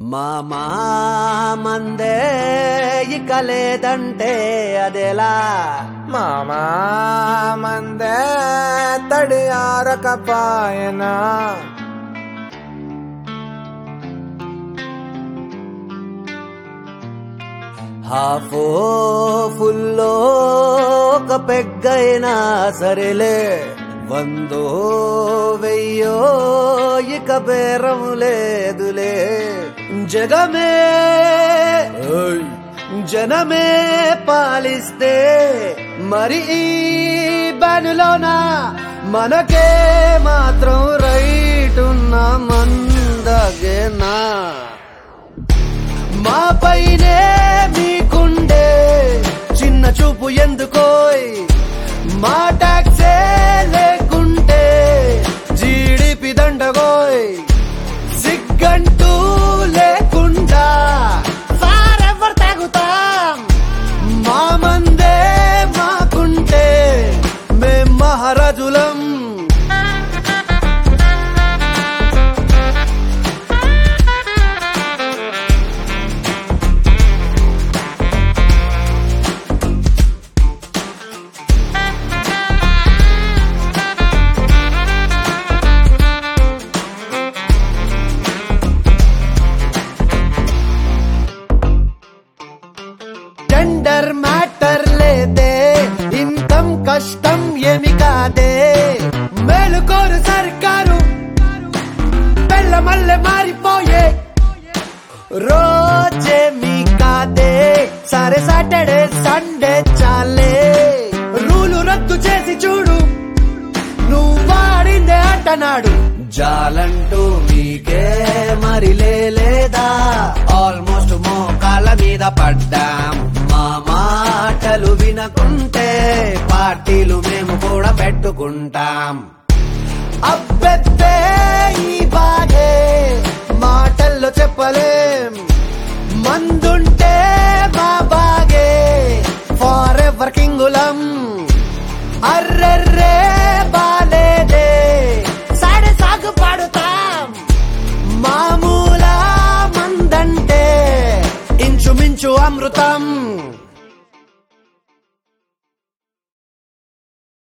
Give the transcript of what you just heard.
మామా మందే ఇక లేదంటే అదెలా మామా మందే తడి ఆరకపాయనా హాఫో ఫుల్లో ఒక పెగ్గైనా సరేలే వందో వెయ్యో ఇక బేరం లేదులే జగమే ఓయ్, జనమే పాలిస్తే మరి ఈ బనులోన మనకే మాత్రం రైట్ ఉన్న మందగేనా మా పైనే మీకుండే చిన్న చూపు ఎందుకోయ్ మా టాక్సే లేకుంటే జీడిపి దండగోయ్ సిగ్గంటూ లేకుండా సారెవరు తాగుతాం మా మందే మాకుంటే మేం మహారాజులం టెండర్ మ్యాటర్ లేదే ఇన్కమ్ కష్టం ఏమి కాదే మేలుకోరు సర్కారు పెళ్ళ మల్లె మారిపోయే రోజే మీ కాదే సరే సాటర్డే సండే చాలే రూలు రద్దు చేసి చూడు నువ్వు వాడిందే అంటనాడు జాలంటూ మీకే మరి లేదా ఆల్మోస్ట్ మోకాళ్ళ మీద పడ్డాం మా మాటలు వినకుంటే పార్టీలు మేము కూడా పెట్టుకుంటాం అబ్బెబ్బే ఈ బాధే మాటల్లో చెప్పలేం మందుంటే మా బాగే ఫార్ ఎవర్ కింగులం అర్రర్రే బాలేదే సాడే సాగు పాడుతాం మామూలా మందంటే ఇంచుమించు అమృతం